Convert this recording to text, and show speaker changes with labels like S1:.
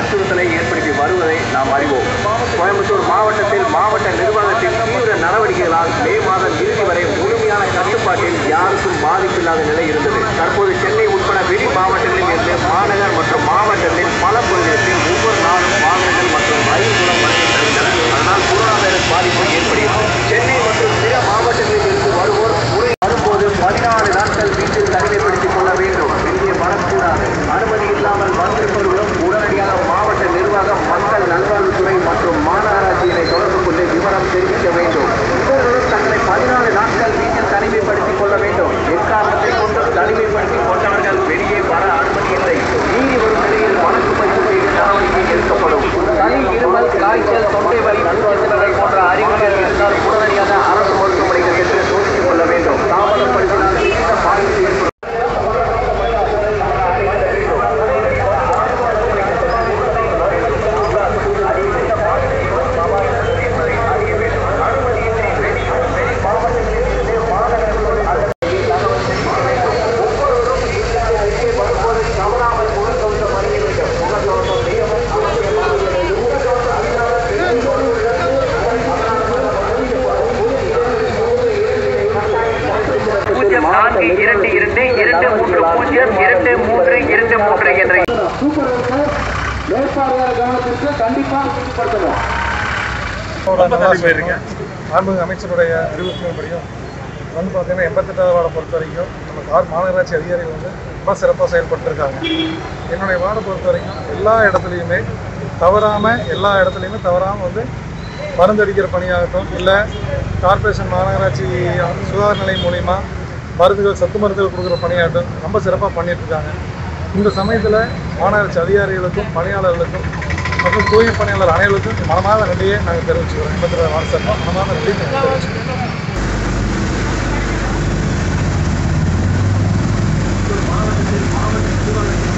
S1: அச்சுறுத்தலை ஏற்படுத்தி வருவதை நாம் அறிவோம் கோயம்புத்தூர் மாவட்டத்தில் மாவட்ட நிர்வாகத்தின் தீவிர நடவடிக்கைகளால் மே மாதம் இறுதி வரை முழுமையான கட்டுப்பாட்டில் யாருக்கும் பாதிப்பில்லாத நிலை இருந்தது தற்போது சென்னை உட்பட வெளி மாவட்டங்களில் இருந்து மாநகர் மற்றும் மாவட்டத்தில் பல பகுதிகளில் ஒவ்வொரு நாளும் வாகனங்கள் மற்றும் ரயில் மூலம் வருகின்றன அதனால் கொரோனா வைரஸ் பாதிப்பு ஏற்படுகிறது சென்னை மற்றும் பிற மாவட்டங்களில் இருந்து வருவோர் முறை வரும்போது பதினாலு நாட்கள் வீட்டில் தனிமைப்படுத்திக் கொள்ள வேண்டும் வெளியே வரக்கூடாது அனுமதி இல்லாமல் வந்திருப்பவர்களும் உடனடியாக மாவட்ட நிர்வாகம் மக்கள் நல்வாழ்வுத்துறை மற்றும் மாநகராட்சியினை தொடர்பு கொண்டு விவரம் தெரிவிக்க வேண்டும் இவர்களும் தங்களை பதினாலு நாட்கள் வீட்டில் தனிமைப்படுத்திக் கொள்ள வேண்டும் எக்காரணத்தை கொண்டு தனிமைப்படுத்திக் கொண்டவர்கள் வெளியே வர அனுமதி இல்லை மீறி வரும் நிலையில் வழக்கு பதிவு செய்து நடவடிக்கை எடுக்கப்படும் சளி இருமல் காய்ச்சல் தொண்டை வலி நுண்ணுணர்கள் போன்ற அறிகுறிகள் இருந்தால் உடனடியாக அரசு மருத்துவமனைகள் என்று சோதித்துக் கொள்ள வேண்டும் தாமதப்படுத்தினால் நீண்ட பாதிப்பு ஏற்படும்
S2: பூஜ்ஜியம் நான்கு இரண்டு இரண்டு இரண்டு மூன்று பூஜ்ஜியம் இரண்டு மூன்று இரண்டு மூன்று என்ற
S1: சூப்பர்வைசர் மேற்பார்வையாளர் கவனத்திற்கு கண்டிப்பாக உறுதிப்படுத்தணும்
S3: நல்லா போயிருக்கேன் மாண்புமிகு அமைச்சருடைய அறிவுறுத்தலின்படியும் வந்து பார்த்தீங்கன்னா எண்பத்தெட்டாவது வார்டை பொறுத்த வரைக்கும் நம்ம கார் மாநகராட்சி அதிகாரிகள் வந்து ரொம்ப சிறப்பாக செயல்பட்டுருக்காங்க என்னுடைய வார்டை பொறுத்த வரைக்கும் எல்லா இடத்துலையுமே தவறாமல் எல்லா இடத்துலையுமே தவறாமல் வந்து மருந்தடிக்கிற பணியாகட்டும் இல்லை கார்ப்பரேஷன் மாநகராட்சி சுகாதார நிலையம் மூலிமா மருந்துகள் சத்து மருந்துகள் கொடுக்குற பணியாகட்டும் ரொம்ப சிறப்பாக பண்ணிட்டு இருக்காங்க இந்த சமயத்தில் மாநகராட்சி அதிகாரிகளுக்கும் பணியாளர்களுக்கும் மற்றும் தூய்மை பணியாளர் அனைவருக்கும் மனமார்ந்த நன்றியை நாங்கள் தெரிவிச்சுக்கிறோம் எண்பத்தி ரெண்டு வாட்ஸ்அப் மனமார்ந்த நன்றியை நாங்கள் தெரிவிச்சுக்கிறோம்